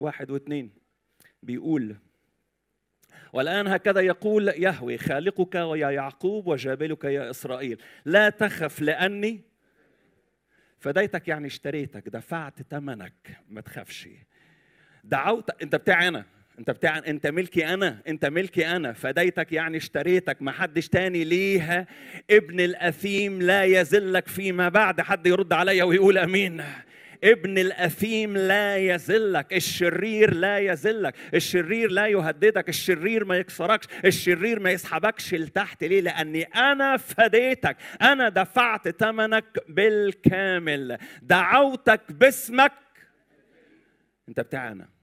واحد واثنين بيقول والآن هكذا يقول يهوي خالقك ويا يعقوب وجابلك يا إسرائيل لا تخف لأني فديتك يعني اشتريتك دفعت ثمنك ما تخافش دعوت انت بتاعي انا انت بتاع انت ملكي انا انت ملكي انا فديتك يعني اشتريتك ما حدش تاني ليها ابن الاثيم لا يذلك فيما بعد حد يرد عليا ويقول امين ابن الاثيم لا يذلك الشرير لا يذلك الشرير لا يهددك الشرير ما يكسركش الشرير ما يسحبكش لتحت ليه لاني انا فديتك انا دفعت ثمنك بالكامل دعوتك باسمك انت بتاعي انا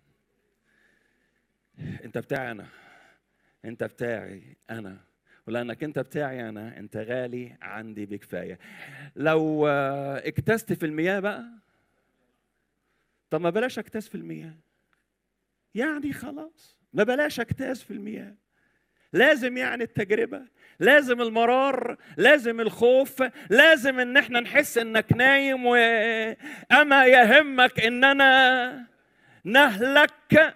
انت بتاعي انا انت بتاعي انا ولانك انت بتاعي انا انت غالي عندي بكفايه لو اكتست في المياه بقى طب ما بلاش اكتاز في المياه يعني خلاص ما بلاش اكتاز في المياه لازم يعني التجربة لازم المرار لازم الخوف لازم ان احنا نحس انك نايم واما يهمك اننا نهلك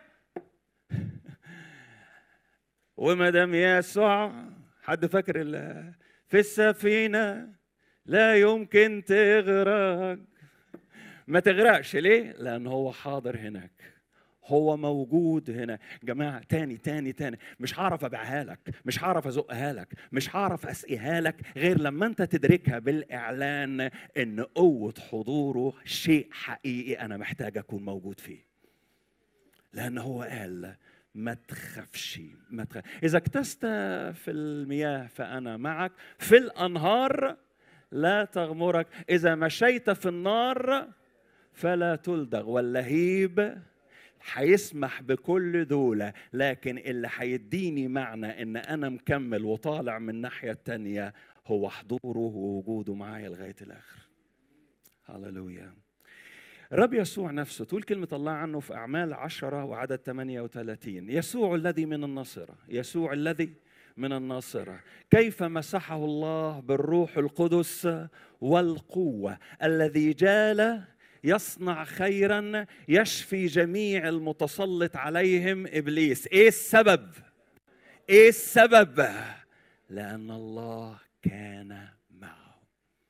وما دام يسوع حد فاكر في السفينة لا يمكن تغرق ما تغرقش ليه؟ لأن هو حاضر هناك هو موجود هنا جماعة تاني تاني تاني مش هعرف أبيعها لك مش هعرف أزقها لك مش هعرف أسقيها لك غير لما أنت تدركها بالإعلان إن قوة حضوره شيء حقيقي أنا محتاج أكون موجود فيه لأن هو قال ما تخافش ما تخاف إذا اكتست في المياه فأنا معك في الأنهار لا تغمرك إذا مشيت في النار فلا تلدغ واللهيب هيسمح بكل دولة لكن اللي هيديني معنى ان انا مكمل وطالع من الناحية التانية هو حضوره ووجوده معايا لغاية الاخر هللويا الرب يسوع نفسه تقول كلمة الله عنه في أعمال عشرة وعدد 38 يسوع الذي من الناصرة يسوع الذي من الناصرة كيف مسحه الله بالروح القدس والقوة الذي جال يصنع خيرا يشفي جميع المتسلط عليهم ابليس ايه السبب ايه السبب لان الله كان معه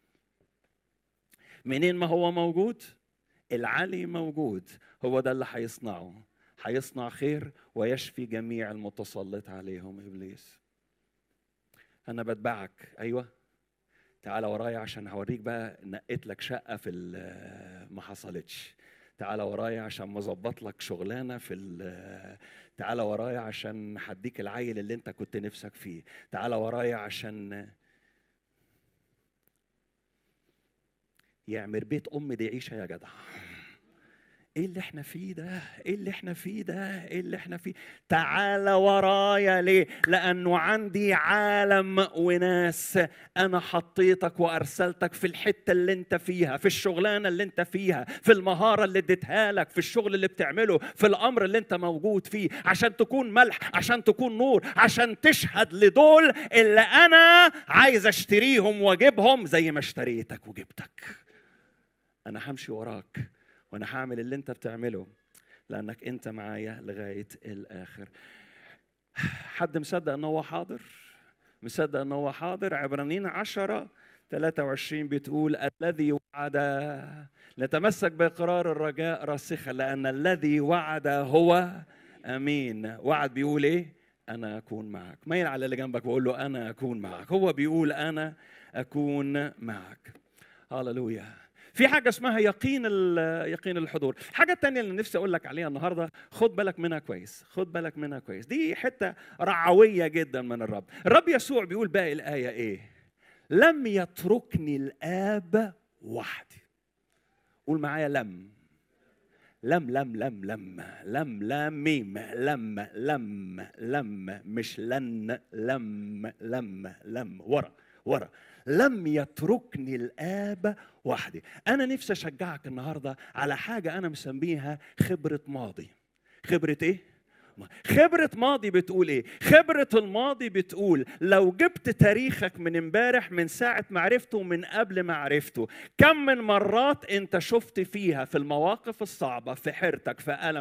منين ما هو موجود العلي موجود هو ده اللي هيصنعه هيصنع خير ويشفي جميع المتسلط عليهم ابليس انا بتبعك ايوه تعالى ورايا عشان هوريك بقى نقيت لك شقه في ما حصلتش تعالى ورايا عشان مظبط لك شغلانه في تعالى ورايا عشان هديك العيل اللي انت كنت نفسك فيه تعالى ورايا عشان يعمر بيت ام دي عيشه يا جدع ايه اللي احنا فيه ده ايه اللي احنا فيه ده ايه اللي احنا فيه تعال ورايا ليه لانه عندي عالم وناس انا حطيتك وارسلتك في الحته اللي انت فيها في الشغلانه اللي انت فيها في المهاره اللي اديتها لك في الشغل اللي بتعمله في الامر اللي انت موجود فيه عشان تكون ملح عشان تكون نور عشان تشهد لدول اللي انا عايز اشتريهم واجيبهم زي ما اشتريتك وجبتك انا همشي وراك وانا هعمل اللي انت بتعمله لانك انت معايا لغايه الاخر حد مصدق ان هو حاضر مصدق ان هو حاضر عبرانيين عشرة 23 بتقول الذي وعد نتمسك باقرار الرجاء راسخا لان الذي وعد هو امين وعد بيقول ايه انا اكون معك ميل على اللي جنبك وقول له انا اكون معك هو بيقول انا اكون معك هللويا في حاجة اسمها يقين يقين الحضور، الحاجة الثانية اللي نفسي أقول لك عليها النهاردة خد بالك منها كويس، خد بالك منها كويس، دي حتة رعوية جدا من الرب، الرب يسوع بيقول باقي الآية إيه؟ لم يتركني الآب وحدي. قول معايا لم لم لم لم لم لم لم ميم لم لم لم مش لن لم لم لم ورا ورا لم يتركني الاب وحدي انا نفسي اشجعك النهارده على حاجه انا مسميها خبره ماضي خبره ايه خبرة ماضي بتقول ايه؟ خبرة الماضي بتقول لو جبت تاريخك من امبارح من ساعة ما عرفته ومن قبل ما عرفته، كم من مرات انت شفت فيها في المواقف الصعبة في حيرتك في ألم